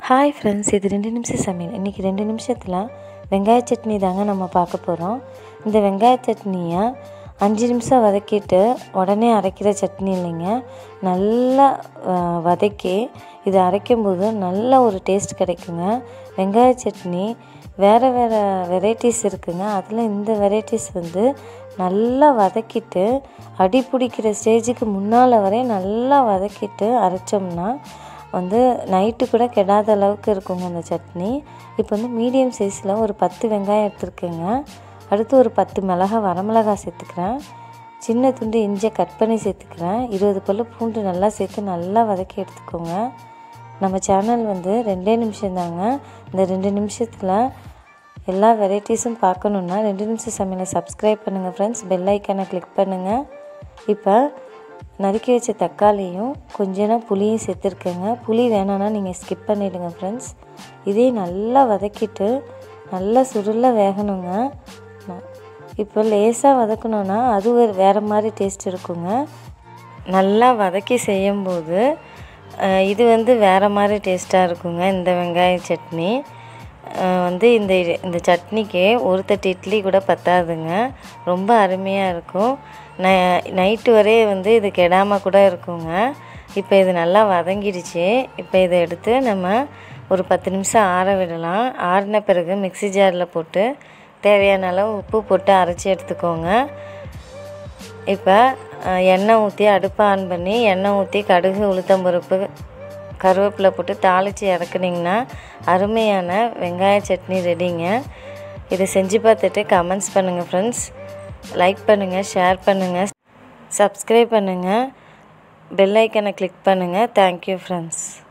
hi friends இது ரெண்டு நிமிஷம் சமையல் இன்றைக்கி ரெண்டு நிமிஷத்தில் வெங்காய சட்னி தாங்க நம்ம பார்க்க போகிறோம் இந்த வெங்காய சட்னியை அஞ்சு நிமிஷம் வதக்கிட்டு உடனே அரைக்கிற சட்னி இல்லைங்க நல்லா அஹ், வதக்கி இதை அரைக்கும்போது நல்ல ஒரு டேஸ்ட் கிடைக்குங்க வெங்காய சட்னி வேறு வேறு வெரைட்டிஸ் இருக்குங்க அதில் இந்த வெரைட்டிஸ் வந்து நல்லா வதக்கிட்டு அடி பிடிக்கிற ஸ்டேஜுக்கு முன்னால் வரை நல்லா வதக்கிட்டு அரைச்சோம்னா வந்து நைட்டு கூட கெடாத அளவுக்கு இருக்குங்க அந்த சட்னி இப்போ வந்து மீடியம் சைஸில் ஒரு பத்து வெங்காயம் எடுத்துருக்கேங்க அடுத்து ஒரு பத்து மிளகா வரமிளகாய் சேர்த்துக்கிறேன் சின்ன துண்டு இஞ்சியை கட் பண்ணி சேர்த்துக்கிறேன் இருபது பல்லு பூண்டு நல்லா சேர்த்து நல்லா வதக்கி எடுத்துக்கோங்க நம்ம சேனல் வந்து ரெண்டே நிமிஷம் தாங்க இந்த ரெண்டு நிமிஷத்தில் எல்லா வெரைட்டிஸும் பார்க்கணுன்னா ரெண்டு நிமிஷம் சமையலை சப்ஸ்கிரைப் பண்ணுங்கள் ஃப்ரெண்ட்ஸ் பெல் ஐக்கானை கிளிக் பண்ணுங்கள் இப்போ நறுக்கி வச்ச தக்காளியும் கொஞ்சம் புளியும் சேர்த்துருக்கேங்க புளி வேணான்னா நீங்கள் ஸ்கிப் பண்ணிவிடுங்க ஃப்ரெண்ட்ஸ் இதையும் நல்லா வதக்கிட்டு நல்லா சுருள வேகணுங்க ந- இப்போ லேசாக வதக்கணுன்னா அது ஒரு வேறு மாதிரி டேஸ்ட் இருக்குங்க நல்லா வதக்கி செய்யும்போது அஹ், இது வந்து வேறு மாதிரி டேஸ்ட்டாக இருக்குங்க இந்த வெங்காய சட்னி அஹ், வந்து இந்த இ- இந்த சட்னிக்கு ஒரு தட்டு இட்லி கூட பத்தாதுங்க ரொம்ப அருமையாக இருக்கும் ந நைட்டு வரையே வந்து இது கெடாமல் கூட இருக்குங்க இப்போ இது நல்லா வதங்கிடுச்சு இப்போ இதை எடுத்து நம்ம ஒரு பத்து நிமிஷம் ஆற விடலாம் ஆறின பிறகு மிக்ஸி ஜாரில் போட்டு தேவையான அளவு உப்பு போட்டு அரைச்சி எடுத்துக்கோங்க இப்போ அஹ், எண்ணெய் ஊற்றி அடுப்பை ஆன் பண்ணி எண்ணெய் ஊற்றி கடுகு உளுத்தம்பருப்பு கருவேப்பிலை போட்டு தாளித்து இறக்குனிங்கன்னா அருமையான வெங்காய சட்னி ரெடிங்க இதை செஞ்சு பார்த்துட்டு கமெண்ட்ஸ் பண்ணுங்கள் ஃப்ரெண்ட்ஸ் லைக் பண்ணுங்கள் ஷேர் பண்ணுங்கள் சப்ஸ்கிரைப் பண்ணுங்கள் பெல் ஐக்கனை கிளிக் பண்ணுங்கள் தேங்க்யூ ஃப்ரெண்ட்ஸ்